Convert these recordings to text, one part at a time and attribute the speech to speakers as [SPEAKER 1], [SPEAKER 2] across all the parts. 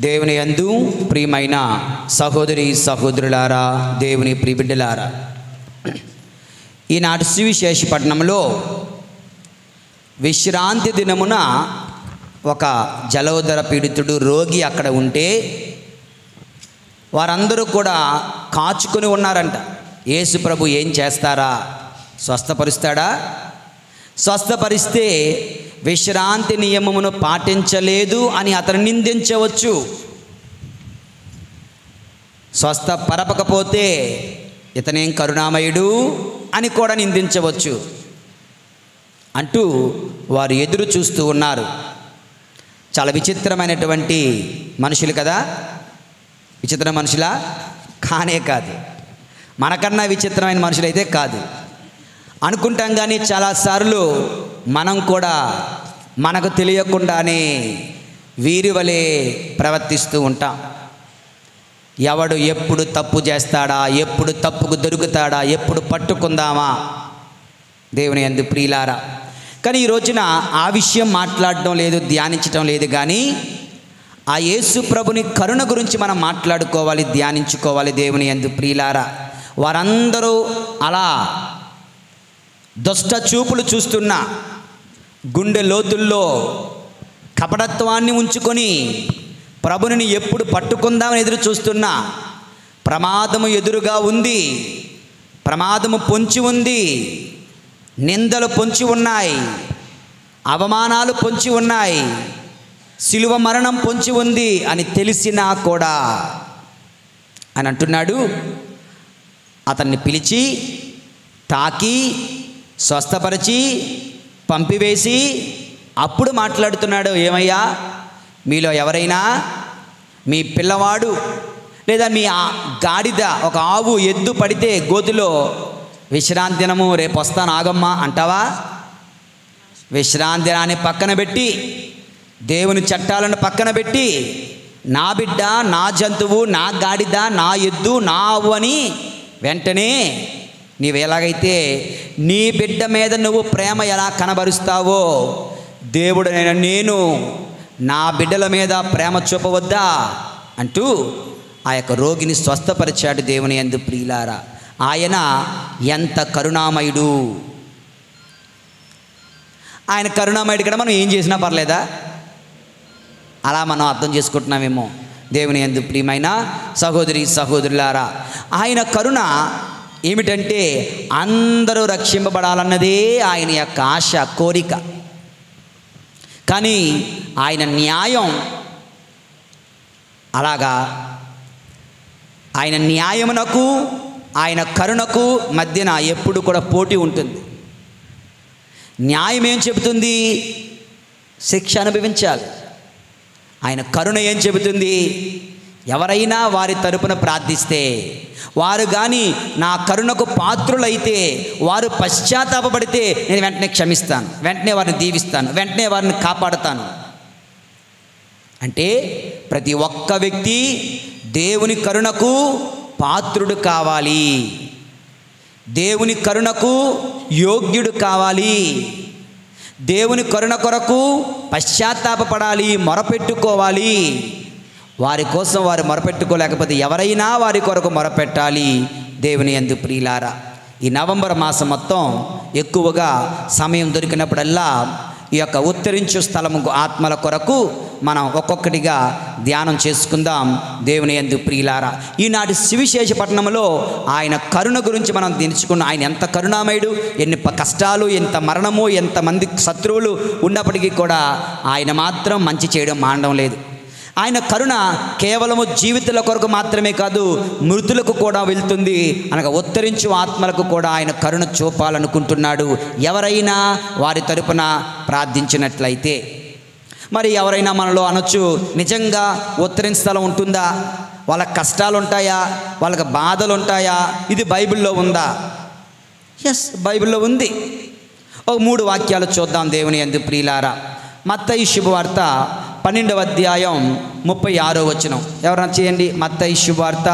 [SPEAKER 1] దేవుని యందు ప్రియమైన సహోదరి సహోదరులారా దేవుని ప్రియబిడ్డలారా ఈనాటి సువిశేష పట్టణంలో విశ్రాంతి దినమున ఒక జలోదర పీడితుడు రోగి అక్కడ ఉంటే వారందరూ కూడా కాచుకొని ఉన్నారంట యేసు ప్రభు ఏం చేస్తారా స్వస్థపరుస్తాడా స్వస్థపరిస్తే విశ్రాంతి నియమమును పాటించలేదు అని అతను నిందించవచ్చు స్వస్థపరపకపోతే ఇతనేం కరుణామయుడు అని కూడా నిందించవచ్చు అంటూ వారు ఎదురు చూస్తూ ఉన్నారు చాలా విచిత్రమైనటువంటి మనుషులు కదా విచిత్ర మనుషులా కానే కాదు మనకన్నా విచిత్రమైన మనుషులైతే కాదు అనుకుంటాం కానీ చాలాసార్లు మనం కూడా మనకు తెలియకుండానే వీరి వలె ప్రవర్తిస్తూ ఉంటాం ఎవడు ఎప్పుడు తప్పు చేస్తాడా ఎప్పుడు తప్పుకు దొరుకుతాడా ఎప్పుడు పట్టుకుందామా దేవుని ఎందు ప్రియులారా కానీ ఈ రోజున ఆ విషయం మాట్లాడడం లేదు ధ్యానించడం లేదు కానీ ఆ యేసు ప్రభుని కరుణ గురించి మనం మాట్లాడుకోవాలి ధ్యానించుకోవాలి దేవుని ఎందు ప్రియులారా వారందరూ అలా దుష్ట చూపులు చూస్తున్న గుండె లోతుల్లో కపటత్వాన్ని ఉంచుకొని ప్రభుని ఎప్పుడు పట్టుకుందామని ఎదురు చూస్తున్నా ప్రమాదము ఎదురుగా ఉంది ప్రమాదము పొంచి ఉంది నిందలు పొంచి ఉన్నాయి అవమానాలు పొంచి ఉన్నాయి శిలువ మరణం పొంచి ఉంది అని తెలిసినా కూడా అని అంటున్నాడు అతన్ని పిలిచి తాకి స్వస్థపరిచి పంపివేసి అప్పుడు మాట్లాడుతున్నాడు ఏమయ్యా మీలో ఎవరైనా మీ పిల్లవాడు లేదా మీ ఆ గాడిద ఒక ఆవు ఎద్దు పడితే గోతులో విశ్రాంతి దినము రేపు వస్తాను ఆగమ్మా అంటావా విశ్రాంతి దినాన్ని పక్కన పెట్టి దేవుని చట్టాలను పక్కన పెట్టి నా బిడ్డ నా జంతువు నా గాడిద నా ఎద్దు నా ఆవు అని వెంటనే నీవు ఎలాగైతే నీ బిడ్డ మీద నువ్వు ప్రేమ ఎలా కనబరుస్తావో దేవుడైన నేను నా బిడ్డల మీద ప్రేమ చూపవద్దా అంటూ ఆ యొక్క రోగిని స్వస్థపరిచాడు దేవుని ఎందు ప్రియులారా ఆయన ఎంత కరుణామయుడు ఆయన కరుణామయుడు కూడా మనం ఏం చేసినా పర్లేదా అలా మనం అర్థం చేసుకుంటున్నామేమో దేవుని ఎందు ప్రియమైన సహోదరి సహోదరులారా ఆయన కరుణ ఏమిటంటే అందరూ రక్షింపబడాలన్నదే ఆయన యొక్క ఆశ కోరిక కానీ ఆయన న్యాయం అలాగా ఆయన న్యాయమునకు ఆయన కరుణకు మధ్యన ఎప్పుడు కూడా పోటీ ఉంటుంది న్యాయం ఏం చెబుతుంది శిక్ష అనుభవించాలి ఆయన కరుణ ఏం చెబుతుంది ఎవరైనా వారి తరపున ప్రార్థిస్తే వారు కానీ నా కరుణకు పాత్రులైతే వారు పశ్చాత్తాపడితే నేను వెంటనే క్షమిస్తాను వెంటనే వారిని దీవిస్తాను వెంటనే వారిని కాపాడుతాను అంటే ప్రతి ఒక్క వ్యక్తి దేవుని కరుణకు పాత్రుడు కావాలి దేవుని కరుణకు యోగ్యుడు కావాలి దేవుని కరుణ కొరకు పశ్చాత్తాపపడాలి మొరపెట్టుకోవాలి వారి కోసం వారు మొరపెట్టుకోలేకపోతే ఎవరైనా వారి కొరకు మొరపెట్టాలి దేవుని ఎందు ప్రియులారా ఈ నవంబర్ మాసం మొత్తం ఎక్కువగా సమయం దొరికినప్పుడల్లా ఈ యొక్క ఉత్తరించు స్థలము ఆత్మల కొరకు మనం ఒక్కొక్కటిగా ధ్యానం చేసుకుందాం దేవుని ఎందు ప్రియులారా ఈనాటి సువిశేష పట్టణంలో ఆయన కరుణ గురించి మనం దించుకున్న ఆయన ఎంత కరుణామయుడు ఎన్ని ప- కష్టాలు ఎంత మరణము ఎంతమంది శత్రువులు ఉన్నప్పటికీ కూడా ఆయన మాత్రం మంచి చేయడం మానడం లేదు ఆయన కరుణ కేవలము జీవితాల కొరకు మాత్రమే కాదు మృతులకు కూడా వెళ్తుంది అనగా ఉత్తరించు ఆత్మలకు కూడా ఆయన కరుణ చూపాలనుకుంటున్నాడు ఎవరైనా వారి తరపున ప్రార్థించినట్లయితే మరి ఎవరైనా మనలో అనొచ్చు నిజంగా ఉత్తరించ స్థలం ఉంటుందా వాళ్ళకి కష్టాలు ఉంటాయా వాళ్ళకి బాధలు ఉంటాయా ఇది బైబిల్లో ఉందా ఎస్ బైబిల్లో ఉంది ఒక మూడు వాక్యాలు చూద్దాం దేవుని ఎందు ప్రియులారా మత్తయి శుభవార్త పన్నెండవ అధ్యాయం ముప్పై ఆరో వచనం ఎవరైనా చేయండి మత్తయి శుభవార్త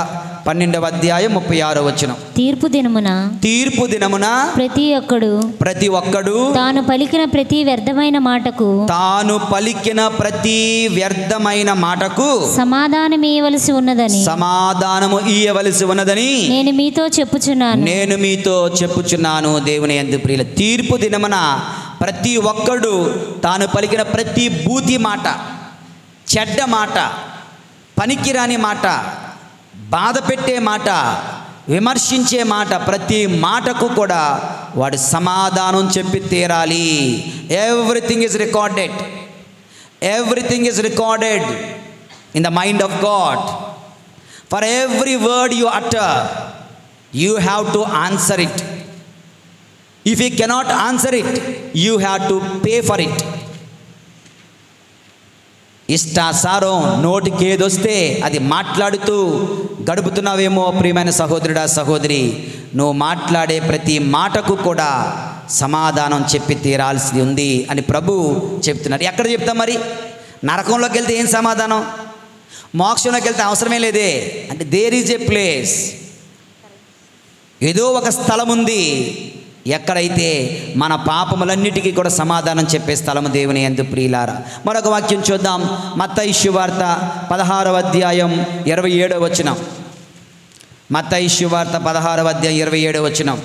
[SPEAKER 1] పన్నెండవ అధ్యాయం ముప్పై ఆరో వచనం
[SPEAKER 2] తీర్పు దినమున
[SPEAKER 1] తీర్పు దినమున
[SPEAKER 2] ప్రతి ఒక్కడు
[SPEAKER 1] ప్రతి ఒక్కడు
[SPEAKER 2] తాను పలికిన ప్రతి వ్యర్థమైన మాటకు
[SPEAKER 1] తాను పలికిన ప్రతి వ్యర్థమైన మాటకు
[SPEAKER 2] సమాధానమీయవలసి ఉన్నదని
[SPEAKER 1] సమాధానము ఇయ్యవలసి ఉన్నదని
[SPEAKER 2] నేను మీతో చెప్పుచున్నాను
[SPEAKER 1] నేను మీతో చెప్పుచున్నాను దేవుని ఎందు ప్రియుల తీర్పు దినమున ప్రతి ఒక్కడు తాను పలికిన ప్రతి బూతి మాట చెడ్డ మాట పనికిరాని మాట బాధ పెట్టే మాట విమర్శించే మాట ప్రతి మాటకు కూడా వాడు సమాధానం చెప్పి తీరాలి everything is recorded everything is recorded in the mind of God for every word you utter you have to answer it if you cannot answer it you have to pay for it ఇష్టాసారం నోటికి ఏదొస్తే అది మాట్లాడుతూ గడుపుతున్నావేమో ప్రియమైన సహోదరుడా సహోదరి నువ్వు మాట్లాడే ప్రతి మాటకు కూడా సమాధానం చెప్పి తీరాల్సి ఉంది అని ప్రభు చెప్తున్నారు ఎక్కడ చెప్తాం మరి నరకంలోకి వెళ్తే ఏం సమాధానం మోక్షంలోకి వెళ్తే అవసరమే లేదే అంటే దేర్ ఈజ్ ఏ ప్లేస్ ఏదో ఒక స్థలం ఉంది ఎక్కడైతే మన పాపములన్నిటికీ కూడా సమాధానం చెప్పే స్థలము దేవుని ఎందు ప్రియులారా మరొక వాక్యం చూద్దాం మత్త ఇష్యు వార్త పదహారవ అధ్యాయం ఇరవై ఏడవ వచనం మత్త ఇష్యు వార్త పదహారవ అధ్యాయం ఇరవై ఏడవ వచనం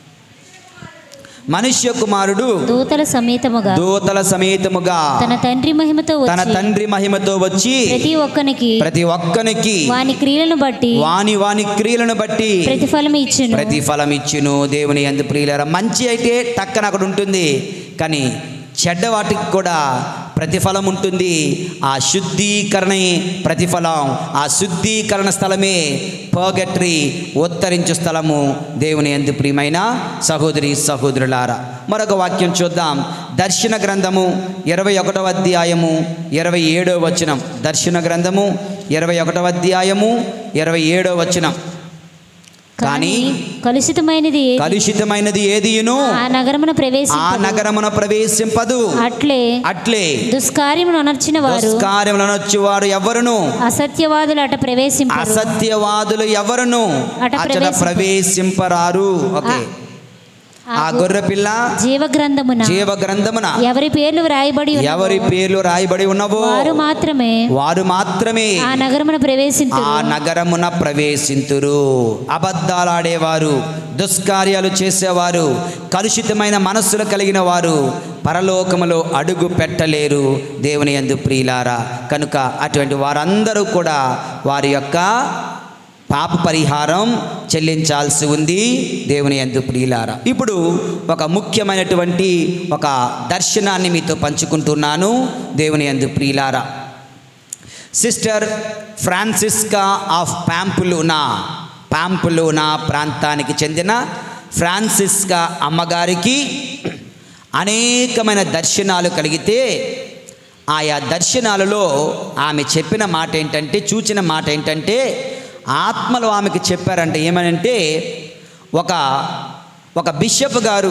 [SPEAKER 1] మనుష్య కుమారుడు
[SPEAKER 2] దూతల సమేతముగా
[SPEAKER 1] దూతల సమేతముగా
[SPEAKER 2] తన తండ్రి మహిమతో
[SPEAKER 1] తన
[SPEAKER 2] వచ్చి
[SPEAKER 1] తండ్రి మహిమతో వచ్చి
[SPEAKER 2] ప్రతి ఒక్కనికి
[SPEAKER 1] ప్రతి ఒక్కనికి
[SPEAKER 2] వాని క్రియలను బట్టి
[SPEAKER 1] వాని వాని క్రియలను బట్టి
[SPEAKER 2] ప్రతిఫలం ఇచ్చును
[SPEAKER 1] ప్రతిఫలం ఇచ్చును దేవుని ఎందు ప్రియులారా మంచి అయితే టక్కన అక్కడ ఉంటుంది కానీ చెడ్డ వాటికి కూడా ప్రతిఫలం ఉంటుంది ఆ శుద్ధీకరణే ప్రతిఫలం ఆ శుద్ధీకరణ స్థలమే పర్గట్రీ ఉత్తరించు స్థలము దేవుని ఎందు ప్రియమైన సహోదరి సహోదరులారా మరొక వాక్యం చూద్దాం దర్శన గ్రంథము ఇరవై ఒకటవ అధ్యాయము ఇరవై ఏడవ వచనం దర్శన గ్రంథము ఇరవై ఒకటవ అధ్యాయము ఇరవై ఏడవ వచనం
[SPEAKER 2] కానీ
[SPEAKER 1] కానీ
[SPEAKER 2] కలుషితమైనది ఏది
[SPEAKER 1] కలుషితమైనది ఏదియును
[SPEAKER 2] ఆ నగరమున
[SPEAKER 1] ఆ
[SPEAKER 2] ప్రవేశించు
[SPEAKER 1] నగరమున ప్రవేశింపదు
[SPEAKER 2] అట్లే
[SPEAKER 1] అట్లే
[SPEAKER 2] దుష్కార్యమును అనర్చిన వారు
[SPEAKER 1] దుష్కార్యములను వారు ఎవరును
[SPEAKER 2] అసత్యవాదులు అట ప్రవేశింపరు
[SPEAKER 1] అసత్యవాదులు ఎవరును
[SPEAKER 2] అట
[SPEAKER 1] అచట
[SPEAKER 2] ప్రవేశింప-
[SPEAKER 1] ప్రవేశింపరారు ఓకే
[SPEAKER 2] ఆ
[SPEAKER 1] ఆ గొర్రె పిల్ల
[SPEAKER 2] జీవ గ్రంథమున
[SPEAKER 1] జీవ గ్రంథమున
[SPEAKER 2] ఎవరి పేర్లు వ్రాయబడి ఉన్నవో
[SPEAKER 1] ఎవరి పేర్లు రాయబడి ఉన్నవో
[SPEAKER 2] వారు మాత్రమే
[SPEAKER 1] వారు మాత్రమే
[SPEAKER 2] ఆ నగరమున ప్రవేశించు
[SPEAKER 1] ఆ నగరమున ప్రవేశింతురు అబద్ధాలాడేవారు దుష్కార్యాలు చేసేవారు కలుషితమైన మనస్సులు కలిగిన వారు పరలోకములో అడుగు పెట్టలేరు దేవుని యందు ప్రియులారా కనుక అటువంటి వారందరూ కూడా వారి యొక్క పాప పరిహారం చెల్లించాల్సి ఉంది దేవుని యందు ప్రియులారా ఇప్పుడు ఒక ముఖ్యమైనటువంటి ఒక దర్శనాన్ని మీతో పంచుకుంటున్నాను దేవుని యందు ప్రియులారా sister Francesca of Pamplona Pamplona ప్రాంతానికి చెందిన ఫ్రాన్సిస్కా అమ్మగారికి అనేకమైన దర్శనాలు కలిగితే ఆయా దర్శనాలలో ఆమె చెప్పిన మాట ఏంటంటే చూచిన మాట ఏంటంటే ఆత్మలు ఆమెకి చెప్పారంట ఏమనంటే ఒక ఒక బిషప్ గారు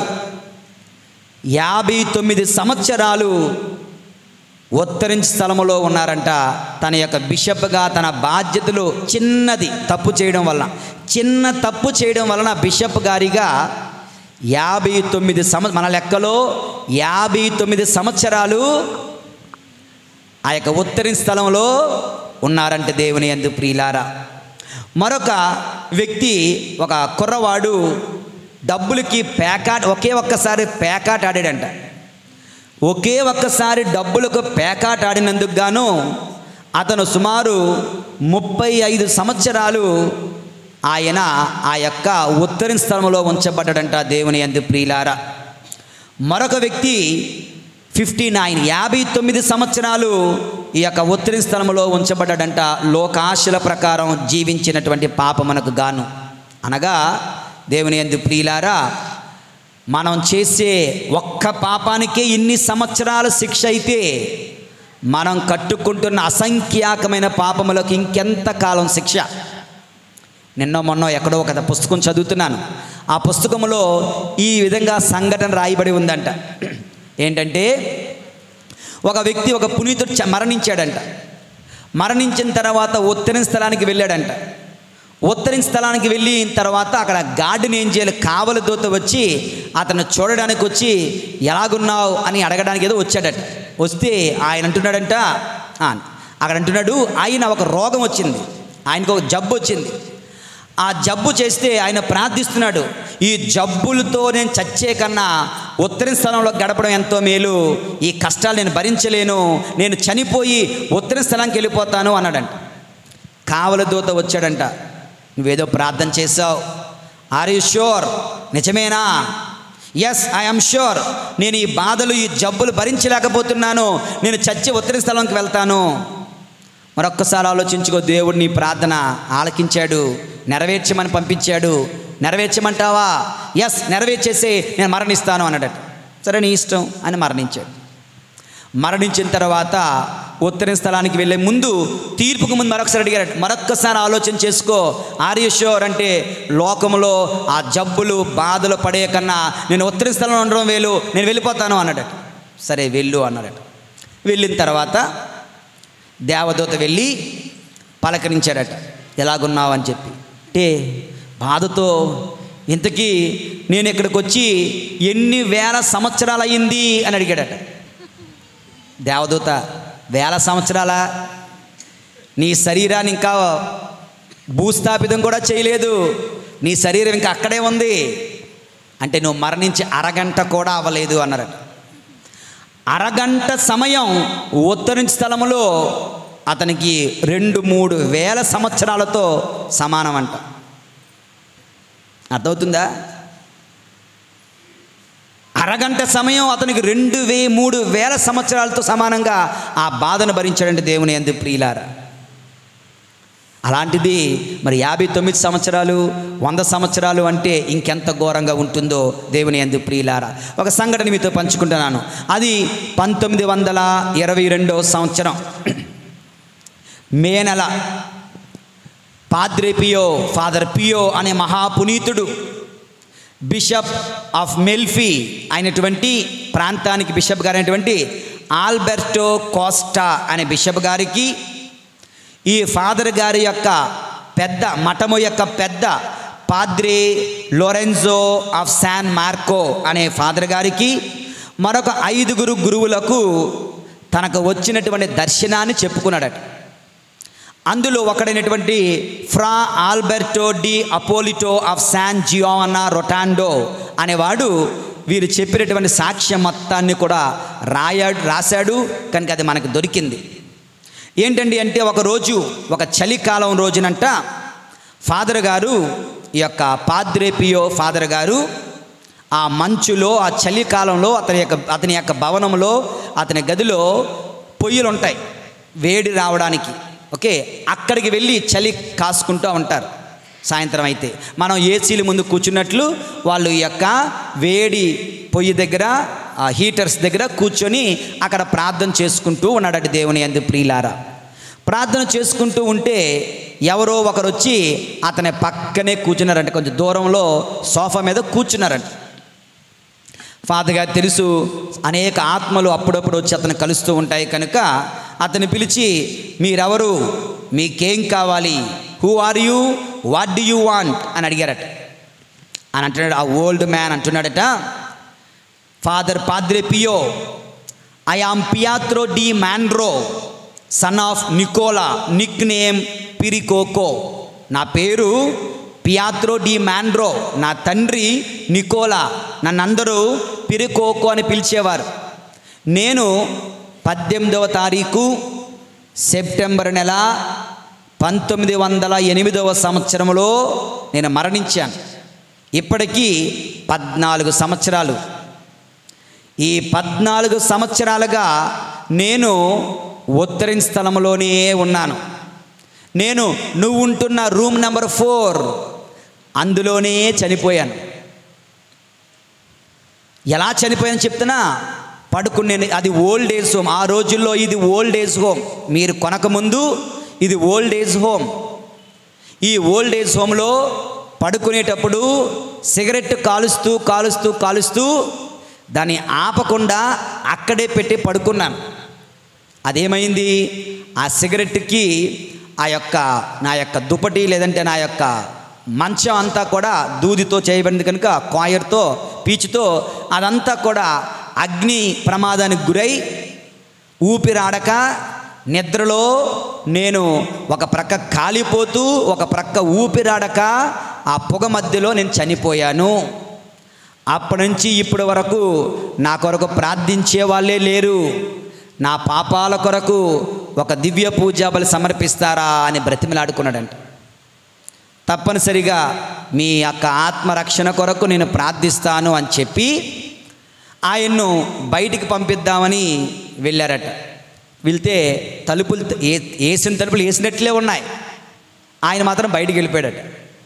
[SPEAKER 1] యాభై తొమ్మిది సంవత్సరాలు ఉత్తరించి స్థలములో ఉన్నారంట తన యొక్క బిషప్గా తన బాధ్యతలు చిన్నది తప్పు చేయడం వలన చిన్న తప్పు చేయడం వలన బిషప్ గారిగా యాభై తొమ్మిది సంవ మన లెక్కలో యాభై తొమ్మిది సంవత్సరాలు ఆ యొక్క ఉత్తరి స్థలంలో ఉన్నారంట దేవుని ఎందు ప్రియులారా మరొక వ్యక్తి ఒక కుర్రవాడు డబ్బులకి పేకాట్ ఒకే ఒక్కసారి పేకాట్ ఆడాడంట ఒకే ఒక్కసారి డబ్బులకు పేకాట ఆడినందుకు గాను అతను సుమారు ముప్పై ఐదు సంవత్సరాలు ఆయన ఆ యొక్క ఉత్తరి స్థలంలో ఉంచబడ్డాడంట దేవుని అందు ప్రియులారా మరొక వ్యక్తి ఫిఫ్టీ నైన్ యాభై తొమ్మిది సంవత్సరాలు ఈ యొక్క ఉత్తరి స్థలంలో ఉంచబడ్డాడంట లోకాశల ప్రకారం జీవించినటువంటి పాపమునకు గాను అనగా దేవుని ఎందు ప్రియులారా మనం చేసే ఒక్క పాపానికే ఇన్ని సంవత్సరాల శిక్ష అయితే మనం కట్టుకుంటున్న అసంఖ్యాకమైన పాపములకు ఇంకెంత కాలం శిక్ష నిన్న మొన్న ఎక్కడో ఒక పుస్తకం చదువుతున్నాను ఆ పుస్తకంలో ఈ విధంగా సంఘటన రాయబడి ఉందంట ఏంటంటే ఒక వ్యక్తి ఒక పునీతుడు చ- మరణించాడంట మరణించిన తర్వాత ఉత్తరం స్థలానికి వెళ్ళాడంట ఉత్తరం స్థలానికి వెళ్ళిన తర్వాత అక్కడ గార్డెన్ ఏం చేయాలి కావలి దూత వచ్చి అతను చూడడానికి వచ్చి ఎలాగున్నావు అని అడగడానికి ఏదో వచ్చాడట వస్తే ఆయన అంటున్నాడంట ఆ, అక్కడ అంటున్నాడు ఆయన ఒక రోగం వచ్చింది ఆయనకు ఒక జబ్బు వచ్చింది ఆ జబ్బు చేస్తే ఆయన ప్రార్థిస్తున్నాడు ఈ జబ్బులతో నేను చచ్చే కన్నా ఉత్తరం స్థలంలో గడపడం ఎంతో మేలు ఈ కష్టాలు నేను భరించలేను నేను చనిపోయి ఉత్తరం స్థలానికి వెళ్ళిపోతాను అన్నాడంట కావల దూత వచ్చాడంట నువ్వేదో ప్రార్థన చేసావు ఆర్ యు షూర్ నిజమేనా ఎస్ ఐఎమ్ షూర్ నేను ఈ బాధలు ఈ జబ్బులు భరించలేకపోతున్నాను నేను చచ్చి ఉత్తర స్థలంకి వెళ్తాను మరొక్కసారి ఆలోచించుకో దేవుడు నీ ప్రార్థన ఆలకించాడు నెరవేర్చమని పంపించాడు నెరవేర్చమంటావా ఎస్ నెరవేర్చేసి నేను మరణిస్తాను అన్నాడట సరే నీ ఇష్టం అని మరణించాడు మరణించిన తర్వాత ఉత్తరం స్థలానికి వెళ్ళే ముందు తీర్పుకు ముందు మరొకసారి అడిగారట మరొక్కసారి ఆలోచన చేసుకో ఆర్య షోర్ అంటే లోకంలో ఆ జబ్బులు బాధలు పడే కన్నా నేను ఉత్తర స్థలంలో ఉండడం వేలు నేను వెళ్ళిపోతాను అన్నాడట సరే వెళ్ళు అన్నాడట వెళ్ళిన తర్వాత దేవదూత వెళ్ళి పలకరించాడట ఎలాగున్నావు అని చెప్పి అంటే బాధతో ఇంతకీ నేను ఇక్కడికి వచ్చి ఎన్ని వేల సంవత్సరాలు అయ్యింది అని అడిగాడట దేవదూత వేల సంవత్సరాల నీ శరీరాన్ని ఇంకా భూస్థాపితం కూడా చేయలేదు నీ శరీరం ఇంకా అక్కడే ఉంది అంటే నువ్వు మరణించి అరగంట కూడా అవ్వలేదు అన్నారట అరగంట సమయం ఉత్తరం స్థలములో అతనికి రెండు మూడు వేల సంవత్సరాలతో సమానం అంట అర్థమవుతుందా అరగంట సమయం అతనికి రెండు వే మూడు వేల సంవత్సరాలతో సమానంగా ఆ బాధను భరించాడంటే దేవుని ఎందు ప్రియులారా అలాంటిది మరి యాభై తొమ్మిది సంవత్సరాలు వంద సంవత్సరాలు అంటే ఇంకెంత ఘోరంగా ఉంటుందో దేవుని ఎందు ప్రియులారా ఒక సంఘటన మీతో పంచుకుంటున్నాను అది పంతొమ్మిది వందల ఇరవై రెండవ సంవత్సరం మే నెల పాద్రే పియో ఫాదర్ పియో అనే మహాపునీతుడు బిషప్ ఆఫ్ మెల్ఫీ అయినటువంటి ప్రాంతానికి బిషప్ గారు అయినటువంటి ఆల్బెర్టో కోస్టా అనే బిషప్ గారికి ఈ ఫాదర్ గారి యొక్క పెద్ద మఠము యొక్క పెద్ద Padre Lorenzo of San Marco అనే ఫాదర్ గారికి మరొక ఐదుగురు గురువులకు తనకు వచ్చినటువంటి దర్శనాన్ని చెప్పుకున్నాడట అందులో ఒకడైనటువంటి Fra Alberto di Apolito of San Giovanni Rotondo అనేవాడు వీరు చెప్పినటువంటి సాక్ష్యం మొత్తాన్ని కూడా రాయాడు రాశాడు కనుక అది మనకు దొరికింది ఏంటండి అంటే ఒక రోజు ఒక చలికాలం రోజునంట ఫాదర్ గారు ఈ యొక్క పాద్రేపియో ఫాదర్ గారు ఆ మంచులో ఆ చలికాలంలో అతని యొక్క అతని యొక్క భవనంలో అతని గదిలో పొయ్యిలు ఉంటాయి వేడి రావడానికి ఓకే అక్కడికి వెళ్ళి చలి కాసుకుంటూ ఉంటారు సాయంత్రం అయితే మనం ఏసీల ముందు కూర్చున్నట్లు వాళ్ళు ఈ యొక్క వేడి పొయ్యి దగ్గర ఆ హీటర్స్ దగ్గర కూర్చొని అక్కడ ప్రార్థన చేసుకుంటూ ఉన్నాడట దేవుని అందు ప్రియులారా ప్రార్థన చేసుకుంటూ ఉంటే ఎవరో ఒకరు వచ్చి అతని పక్కనే కూర్చున్నారంట కొంచెం దూరంలో సోఫా మీద కూర్చున్నారంట ఫాదర్ గారు తెలుసు అనేక ఆత్మలు అప్పుడప్పుడు వచ్చి అతను కలుస్తూ ఉంటాయి కనుక అతను పిలిచి మీరెవరు మీకేం కావాలి who are you what do you want అని అడిగారట అని అంటున్నాడు ఆ ఓల్డ్ మ్యాన్ అంటున్నాడట father Padre Pio I am Pietro di Mandro son of Nicola nick name Precoco నా పేరు పియాత్రో డి మ్యాన్డ్రో నా తండ్రి నికోలా నన్నందరూ పిరికోకో అని పిలిచేవారు నేను పద్దెనిమిదవ తారీఖు సెప్టెంబర్ నెల పంతొమ్మిది వందల ఎనిమిదవ సంవత్సరంలో నేను మరణించాను ఇప్పటికీ పద్నాలుగు సంవత్సరాలు ఈ పద్నాలుగు సంవత్సరాలుగా నేను ఉత్తరం స్థలంలోనే ఉన్నాను నేను నువ్వు ఉంటున్న రూమ్ నెంబర్ ఫోర్ అందులోనే చనిపోయాను ఎలా చనిపోయాను చెప్తున్నా పడుకునే అది ఓల్డ్ ఏజ్ హోమ్ ఆ రోజుల్లో ఇది ఓల్డ్ ఏజ్ హోమ్ మీరు కొనకముందు ఇది ఓల్డ్ ఏజ్ హోమ్ ఈ ఓల్డ్ ఏజ్ హోమ్లో పడుకునేటప్పుడు సిగరెట్ కాలుస్తూ కాలుస్తూ కాలుస్తూ దాన్ని ఆపకుండా అక్కడే పెట్టి పడుకున్నాను అదేమైంది ఆ సిగరెట్కి ఆ యొక్క నా యొక్క దుప్పటి లేదంటే నా యొక్క మంచం అంతా కూడా దూదితో చేయబడింది కనుక కాయర్తో పీచుతో అదంతా కూడా అగ్ని ప్రమాదానికి గురై ఊపిరాడక నిద్రలో నేను ఒక ప్రక్క కాలిపోతూ ఒక ప్రక్క ఊపిరాడక ఆ పొగ మధ్యలో నేను చనిపోయాను అప్పటి నుంచి ఇప్పటి వరకు నా కొరకు ప్రార్థించే వాళ్ళే లేరు నా పాపాల కొరకు ఒక దివ్య పూజా బలి సమర్పిస్తారా అని బ్రతిమలాడుకున్నాడంట తప్పనిసరిగా మీ యొక్క ఆత్మరక్షణ కొరకు నేను ప్రార్థిస్తాను అని చెప్పి ఆయన్ను బయటికి పంపిద్దామని వెళ్ళారట వెళ్తే తలుపులు ఏ వేసిన తలుపులు వేసినట్లే ఉన్నాయి ఆయన మాత్రం బయటికి వెళ్ళిపోయాడట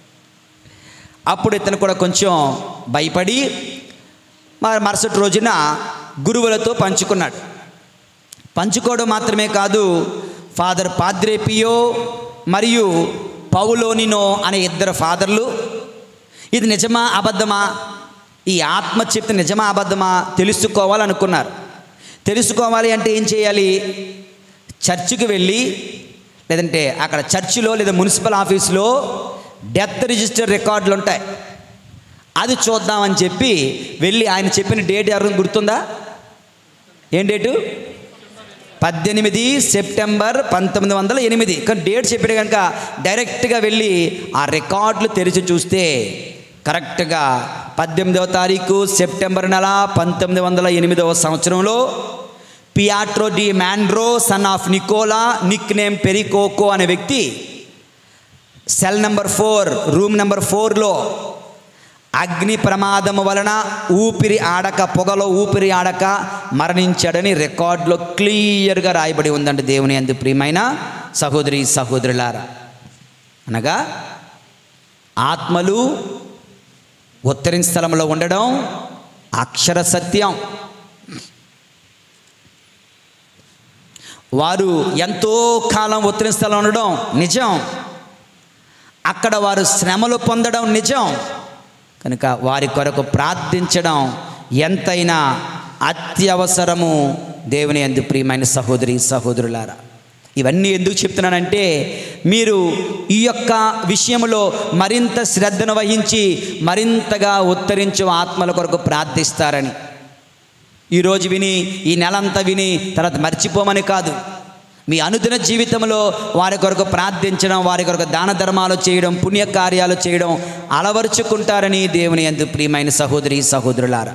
[SPEAKER 1] అప్పుడు ఇతను కూడా కొంచెం భయపడి మరి మరుసటి రోజున గురువులతో పంచుకున్నాడు పంచుకోవడం మాత్రమే కాదు ఫాదర్ పాద్రేపియో మరియు పౌలోనినో అనే ఇద్దరు ఫాదర్లు ఇది నిజమా అబద్ధమా ఈ ఆత్మ చెప్తే నిజమా అబద్ధమా తెలుసుకోవాలనుకున్నారు తెలుసుకోవాలి అంటే ఏం చేయాలి చర్చికి వెళ్ళి లేదంటే అక్కడ చర్చిలో లేదా మున్సిపల్ ఆఫీస్లో డెత్ రిజిస్టర్ రికార్డులు ఉంటాయి అది చూద్దామని చెప్పి వెళ్ళి ఆయన చెప్పిన డేట్ ఎవరికి గుర్తుందా ఏం డేటు పద్దెనిమిది సెప్టెంబర్ పంతొమ్మిది వందల ఎనిమిది కానీ డేట్ చెప్పాడు కనుక డైరెక్ట్గా వెళ్ళి ఆ రికార్డులు తెరిచి చూస్తే కరెక్ట్గా పద్దెనిమిదవ తారీఖు సెప్టెంబర్ నెల పంతొమ్మిది వందల ఎనిమిదవ సంవత్సరంలో Pietro di Mandro son of Nicola nick name Precoco అనే వ్యక్తి cell number four room number ఫోర్లో అగ్ని ప్రమాదము వలన ఊపిరి ఆడక పొగలో ఊపిరి ఆడక మరణించాడని రికార్డులో క్లియర్గా రాయబడి ఉందండి దేవుని అందు ప్రియమైన సహోదరి సహోదరులారా అనగా ఆత్మలు ఉత్తరిన స్థలంలో ఉండడం అక్షర సత్యం వారు ఎంతో కాలం ఉత్తరిన స్థలంలో ఉండడం నిజం అక్కడ వారు శ్రమలు పొందడం నిజం కనుక వారి కొరకు ప్రార్థించడం ఎంతైనా అత్యవసరము దేవుని ఎందు ప్రియమైన సహోదరి సహోదరులారా ఇవన్నీ ఎందుకు చెప్తున్నానంటే మీరు ఈ యొక్క విషయంలో మరింత శ్రద్ధను వహించి మరింతగా ఉత్తరించు ఆత్మల కొరకు ప్రార్థిస్తారని ఈరోజు విని ఈ నెలంతా విని తర్వాత మర్చిపోమని కాదు మీ అనుదిన జీవితంలో వారి కొరకు ప్రార్థించడం వారి కొరకు దాన ధర్మాలు చేయడం పుణ్యకార్యాలు చేయడం అలవరుచుకుంటారని దేవుని ఎందు ప్రియమైన సహోదరి సహోదరులారా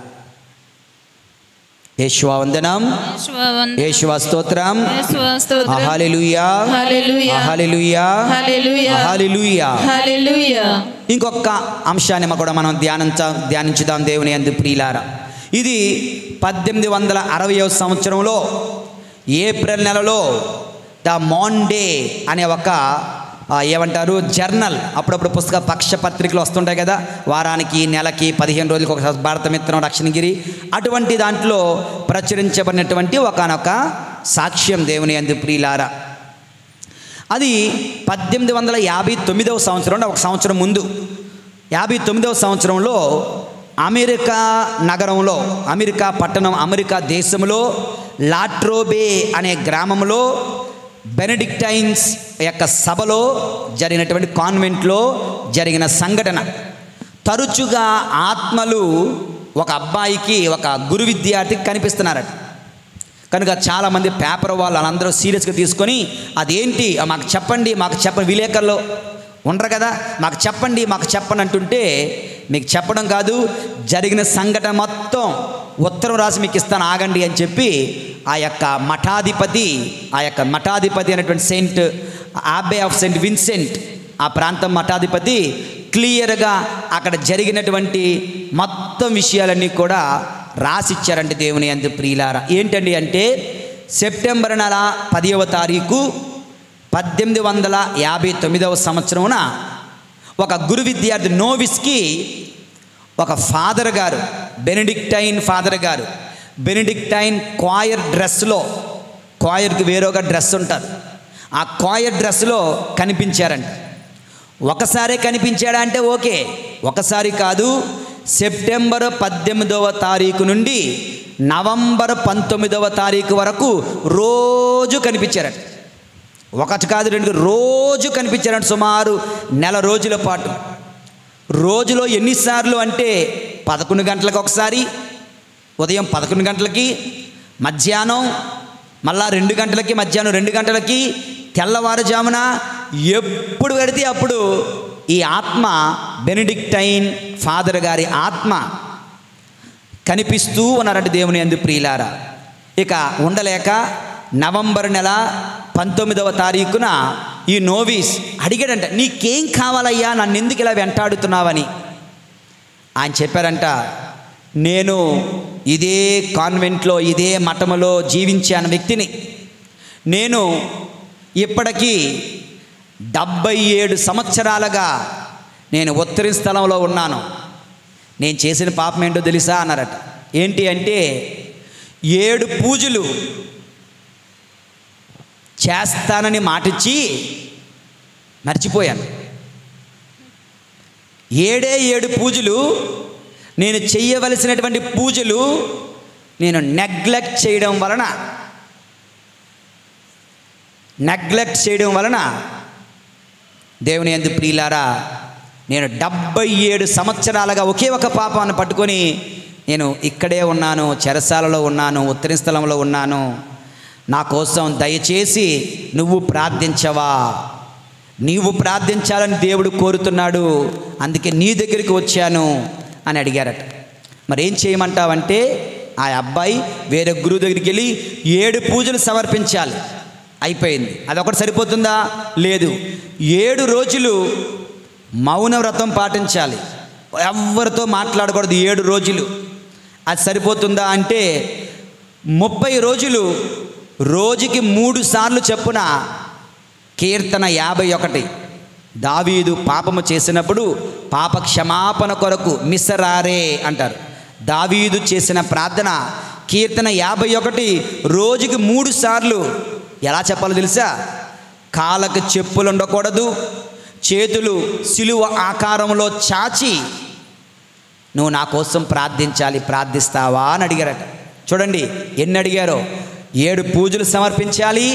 [SPEAKER 1] యేషువా వందనం యేషువా స్తోత్రం హల్లెలూయా
[SPEAKER 3] హల్లెలూయా.
[SPEAKER 1] హల్లెలూయా
[SPEAKER 3] హల్లెలూయా.
[SPEAKER 1] హల్లెలూయా
[SPEAKER 3] హల్లెలూయా
[SPEAKER 1] ఇంకొక అంశాన్ని కూడా మనం ధ్యానించ ధ్యానించుదాం దేవుని అందు ప్రియులారా ఇది పద్దెనిమిది వందల అరవయో సంవత్సరంలో ఏప్రిల్ నెలలో ద మాండే అనే ఒక ఆ, ఏమంటారు జర్నల్ అప్పుడప్పుడు పుస్తక పక్ష పత్రికలు వస్తుంటాయి కదా వారానికి నెలకి పదిహేను రోజులకు ఒక భారతమిత్రం రక్షణగిరి అటువంటి దాంట్లో ప్రచురించబడినటువంటి ఒకనొక సాక్ష్యం దేవుని అందు ప్రియులారా అది పద్దెనిమిది వందల యాభై తొమ్మిదవ సంవత్సరం అంటే ఒక సంవత్సరం ముందు యాభై తొమ్మిదవ సంవత్సరంలో అమెరికా నగరంలో అమెరికా పట్టణం అమెరికా దేశంలో లాట్రోబే అనే గ్రామంలో బెనడిక్టైన్స్ యొక్క సభలో జరిగినటువంటి కాన్వెంట్లో జరిగిన సంఘటన తరచుగా ఆత్మలు ఒక అబ్బాయికి ఒక గురు విద్యార్థికి కనిపిస్తున్నారట కనుక చాలామంది పేపర్ వాళ్ళు వాళ్ళందరూ సీరియస్గా తీసుకొని అదేంటి ఆ మాకు చెప్పండి మాకు చెప్పండి విలేకరులు ఉండరు కదా మాకు చెప్పండి మాకు చెప్పండి అంటుంటే మీకు చెప్పడం కాదు జరిగిన సంఘటన మొత్తం ఉత్తరం రాసి మీకు ఇస్తాను ఆగండి అని చెప్పి ఆ యొక్క మఠాధిపతి ఆ యొక్క మఠాధిపతి అనేటువంటి saint abbe of saint Vincent ఆ ప్రాంతం మఠాధిపతి క్లియర్గా అక్కడ జరిగినటువంటి మొత్తం విషయాలన్నీ కూడా రాసిచ్చారంటే దేవుని అందు ప్రియులారా ఏంటండి అంటే సెప్టెంబర్ నెల పదివ తారీఖు పద్దెనిమిది వందల యాభై తొమ్మిదవ సంవత్సరమున ఒక గురు విద్యార్థి నోవిస్కి ఒక ఫాదర్ గారు బెనడిక్టైన్ ఫాదర్ గారు బెనడిక్టైన్ కాయర్ డ్రెస్లో కాయర్కి వేరొక డ్రెస్ ఉంటుంది ఆ కాయర్ డ్రెస్లో కనిపించారంట ఒకసారి కనిపించాడా అంటే ఓకే ఒకసారి కాదు సెప్టెంబర్ పద్దెనిమిదవ తారీఖు నుండి నవంబర్ పంతొమ్మిదవ తారీఖు వరకు రోజు కనిపించారట ఒకటి కాదు రెండు కాదు, రోజు కనిపించారంట సుమారు నెల రోజుల పాటు రోజులో ఎన్నిసార్లు అంటే పదకొండు గంటలకు ఒకసారి ఉదయం పదకొండు గంటలకి మధ్యాహ్నం మళ్ళా రెండు గంటలకి మధ్యాహ్నం రెండు గంటలకి తెల్లవారుజామున ఎప్పుడు పెడితే అప్పుడు ఈ ఆత్మ బెనిడిక్టైన్ ఫాదర్ గారి ఆత్మ కనిపిస్తూ ఉన్నారంటే దేవుని అందు ప్రియులారా ఇక ఉండలేక నవంబర్ నెల పంతొమ్మిదవ తారీఖున ఈ నోవీస్ అడిగాడంట నీకేం కావాలయ్యా నన్ను ఎందుకు ఇలా వెంటాడుతున్నావని ఆయన చెప్పారంట నేను ఇదే కాన్వెంట్లో ఇదే మఠములో జీవించాను వ్యక్తిని నేను ఇప్పటికీ డెబ్బై ఏడు సంవత్సరాలుగా నేను ఉత్తరి స్థలంలో ఉన్నాను నేను చేసిన పాపం ఏంటో తెలుసా అన్నారట ఏంటి అంటే ఏడు పూజలు చేస్తానని మాటిచ్చి మర్చిపోయాను ఏడే ఏడు పూజలు నేను చెయ్యవలసినటువంటి పూజలు నేను నెగ్లెక్ట్ చేయడం వలన నెగ్లెక్ట్ చేయడం వలన దేవుని ఎందు ప్రియులారా నేను డెబ్బై ఏడు సంవత్సరాలుగా ఒకే ఒక పాపాన్ని పట్టుకొని నేను ఇక్కడే ఉన్నాను చెరసాలలో ఉన్నాను ఉత్తరి స్థలంలో ఉన్నాను నా కోసం దయచేసి నువ్వు ప్రార్థించవా నీవు ప్రార్థించాలని దేవుడు కోరుతున్నాడు అందుకే నీ దగ్గరికి వచ్చాను అని అడిగారట మరి ఏం చేయమంటావంటే ఆ అబ్బాయి వేరే గురువు దగ్గరికి వెళ్ళి ఏడు పూజలు సమర్పించాలి అయిపోయింది అదొకటి సరిపోతుందా లేదు ఏడు రోజులు మౌన వ్రతం పాటించాలి ఎవరితో మాట్లాడకూడదు ఏడు రోజులు అది సరిపోతుందా అంటే ముప్పై రోజులు రోజుకి మూడు సార్లు చెప్పున కీర్తన యాభై ఒకటి దావీదు పాపము చేసినప్పుడు పాప క్షమాపణ కొరకు మిసరారే అంటారు దావీదు చేసిన ప్రార్థన కీర్తన యాభై ఒకటి రోజుకి మూడు సార్లు ఎలా చెప్పాలో తెలుసా కాళ్ళకు చెప్పులు ఉండకూడదు చేతులు సిలువ ఆకారంలో చాచి నువ్వు నా కోసం ప్రార్థించాలి ప్రార్థిస్తావా అని అడిగారట చూడండి ఎన్ని అడిగారో ఏడు పూజలు సమర్పించాలి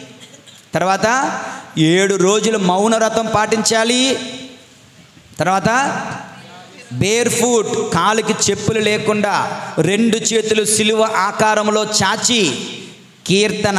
[SPEAKER 1] తర్వాత ఏడు రోజులు మౌన వ్రతం పాటించాలి తర్వాత బేర్ ఫుట్ కాలుకి చెప్పులు లేకుండా రెండు చేతులు సిలువ ఆకారంలో చాచి కీర్తన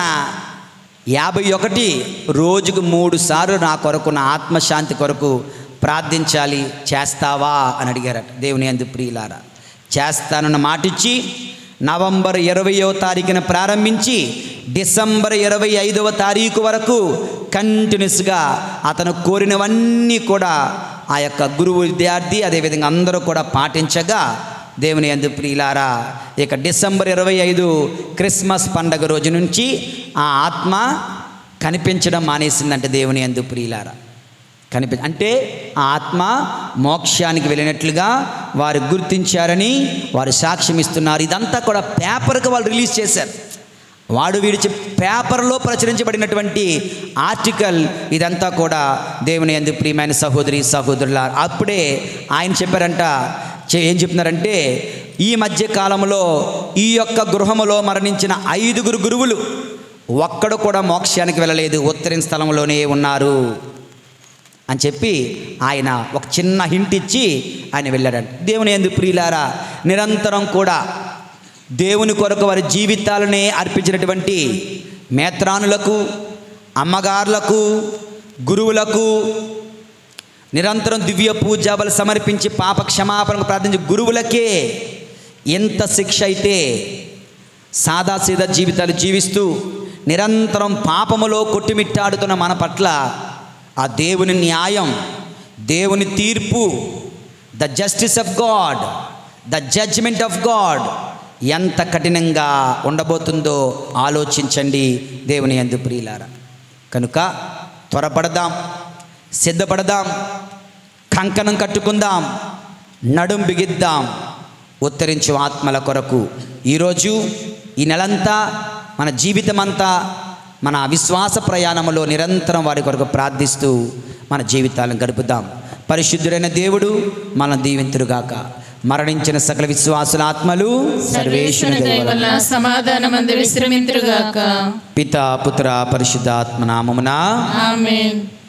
[SPEAKER 1] యాభై ఒకటి రోజుకు మూడు సార్లు నా కొరకు నా ఆత్మశాంతి కొరకు ప్రార్థించాలి చేస్తావా అని అడిగారట దేవుని అందు ప్రియులారా చేస్తానన్న మాటిచ్చి నవంబర్ ఇరవయో తారీఖున ప్రారంభించి డిసెంబర్ ఇరవై ఐదవ తారీఖు వరకు కంటిన్యూస్గా అతను కోరినవన్నీ కూడా ఆ యొక్క గురువు విద్యార్థి అదేవిధంగా అందరూ కూడా పాటించగా దేవుని అందు ప్రియులారా ఇక డిసెంబర్ ఇరవై ఐదు క్రిస్మస్ పండగ రోజు నుంచి ఆ ఆత్మ కనిపించడం మానేసిందంటే దేవుని అందు ప్రియులారా కనిపి అంటే ఆ ఆత్మ మోక్షానికి వెళ్ళినట్లుగా వారు గుర్తించారని వారు సాక్ష్యం ఇస్తున్నారు ఇదంతా కూడా పేపర్కి వాళ్ళు రిలీజ్ చేశారు వాడు విడిచి పేపర్లో ప్రచురించబడినటువంటి ఆర్టికల్ ఇదంతా కూడా దేవుని ఎందు ప్రియమైన సహోదరి సహోదరుల అప్పుడే ఆయన చెప్పారంట చే- ఏం చెప్తున్నారంటే ఈ మధ్య కాలంలో ఈ యొక్క గృహములో మరణించిన ఐదుగురు గురువులు ఒక్కడు కూడా మోక్షానికి వెళ్ళలేదు ఉత్తరిన స్థలంలోనే ఉన్నారు అని చెప్పి ఆయన ఒక చిన్న హింట్ ఇచ్చి ఆయన వెళ్ళాడంట దేవుని ఎందు ప్రియులారా నిరంతరం కూడా దేవుని కొరకు వారి జీవితాలనే అర్పించినటువంటి మేత్రానులకు అమ్మగారులకు గురువులకు నిరంతరం దివ్య పూజాబలు సమర్పించి పాప క్షమాపణకు ప్రార్థించే గురువులకే ఎంత శిక్ష అయితే సాదాసీదా జీవితాలు జీవిస్తూ నిరంతరం పాపములో కొట్టుమిట్టాడుతున్న మన పట్ల ఆ దేవుని న్యాయం దేవుని తీర్పు the justice of God the judgment of God ఎంత కఠినంగా ఉండబోతుందో ఆలోచించండి దేవుని ఎందు ప్రియులారా కనుక త్వరపడదాం సిద్ధపడదాం కంకణం కట్టుకుందాం నడుం బిగిద్దాం ఉత్తరించు ఆత్మల కొరకు ఈరోజు ఈ నెలంతా మన జీవితమంతా మన విశ్వాస ప్రయాణంలో నిరంతరం వారి కొరకు ప్రార్థిస్తూ మన జీవితాలను గడుపుదాం పరిశుద్ధుడైన దేవుడు మన దీవింతురుగాక మరణించిన సకల విశ్వాసుల ఆత్మలు సర్వేశ్వరుని దయ వలన
[SPEAKER 3] వలన సమాధానమందు విశ్రమింతురుగాక
[SPEAKER 1] పిత పుత్ర పరిశుద్ధాత్మ నామమున
[SPEAKER 3] ఆమేన్